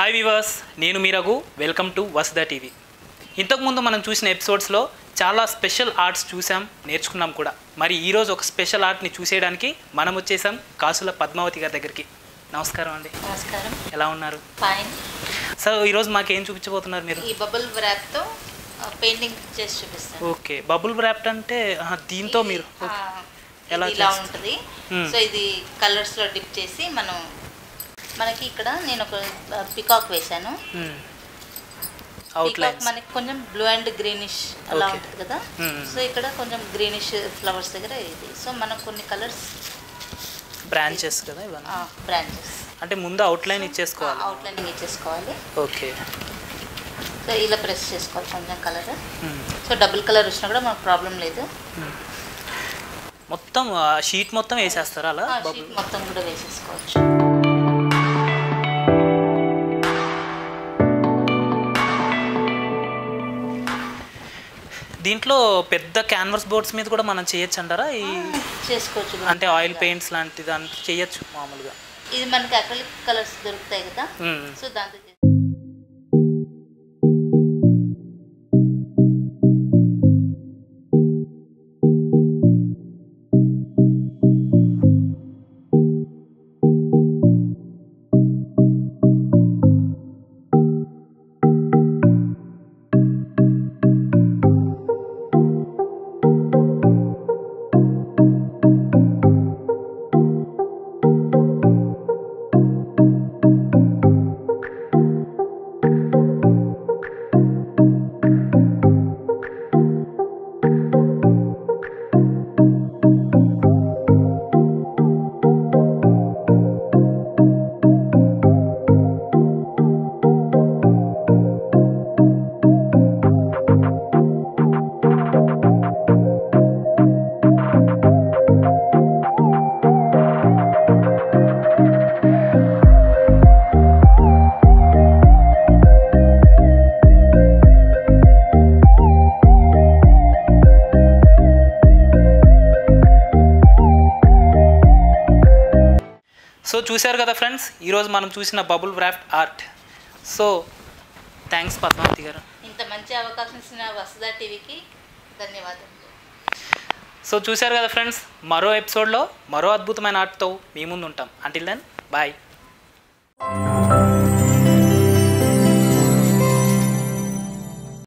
Hi viewers నేను మీ Raghu welcome to Vasudha TV ఇంతకుముందు మనం చూసిన ఎపిసోడ్స్లో చాలా స్పెషల్ ఆర్ట్స్ చూసాం నేర్చుకున్నాం కూడా మరి ఈరోజు ఒక స్పెషల్ ఆర్ట్ని చూసేయడానికి మనం వచ్చేసాం కాసుల పద్మావతి గారి దగ్గరికి నమస్కారం అండి నమస్కారం ఎలా ఉన్నారు ఫైన్ సో ఈరోజు మాకు ఏం చూపించబోతున్నారు మీరు ఈ బబుల్ తో పెయింటింగ్ చేసి చూపిస్తాను ఓకే బబుల్ ర్యాప్ట్ అంటే ఆహా, దీంతో మీరు ఆ, ఓకే. ఇది ఎలా ఇలా చేస్తారు? ఉంటుంది Hmm. సో ఇది కలర్స్ లో డిప్ చేసి మనం మనకి ఇక్కడ నేను ఒక పికాక్ వేశాను అవుట్ పికాక్ లైన్స్ మనకి కొంచెం బ్లూ అండ్ గ్రీనిష్ అలా Okay. ఉంటుంది కదా Hmm. సో ఇక్కడ కొంచెం గ్రీనిష్ ఫ్లవర్స్ దగ్గర ఇది సో మనం కొన్ని కలర్స్ బ్రాంచెస్ కదా ఇవన్నీ బ్రాంచెస్ అంటే ముందు అవుట్ లైన్ ఇచ్చేసుకోవాలి అవుట్లైనింగ్ ఇచ్చేసుకోవాలి ఓకే సో ఇలా ప్రెస్ చేసుకోవాలి కొంచెం కలర్ సో డబుల్ కలర్ వచ్చినా కూడా మనకు ప్రాబ్లం లేదు మొత్తం షీట్ మొత్తం వేసేస్తారా అలా ఆ, బబుల్ షీట్ మొత్తం కూడా వేసేసుకోవచ్చు దీంట్లో పెద్ద క్యాన్వాస్ బోర్డ్స్ మీద కూడా మనం చేయొచ్చు అంటారా ఈ చేసుకోవచ్చు అంటే ఆయిల్ పెయింట్స్ లాంటి దాంట్లో చేయొచ్చు మామూలుగా ఇది మనకి అక్రలిక్ కలర్స్ దొరుకుతాయి కదా మ్మ్. సో దాంతో చే- సో చూశారు కదా ఫ్రెండ్స్ ఈరోజు మనం చూసిన bubble wrap art so thanks Padmavathi garu ఇంత మంచి అవకాశం ఇచ్చిన వసుదా టీవీకి ధన్యవాదాలు సో చూశారు కదా ఫ్రెండ్స్ మరో ఎపిసోడ్లో మరో అద్భుతమైన ఆర్ట్తో మీ ముందు ఉంటాం అంటిల్ దెన్ బాయ్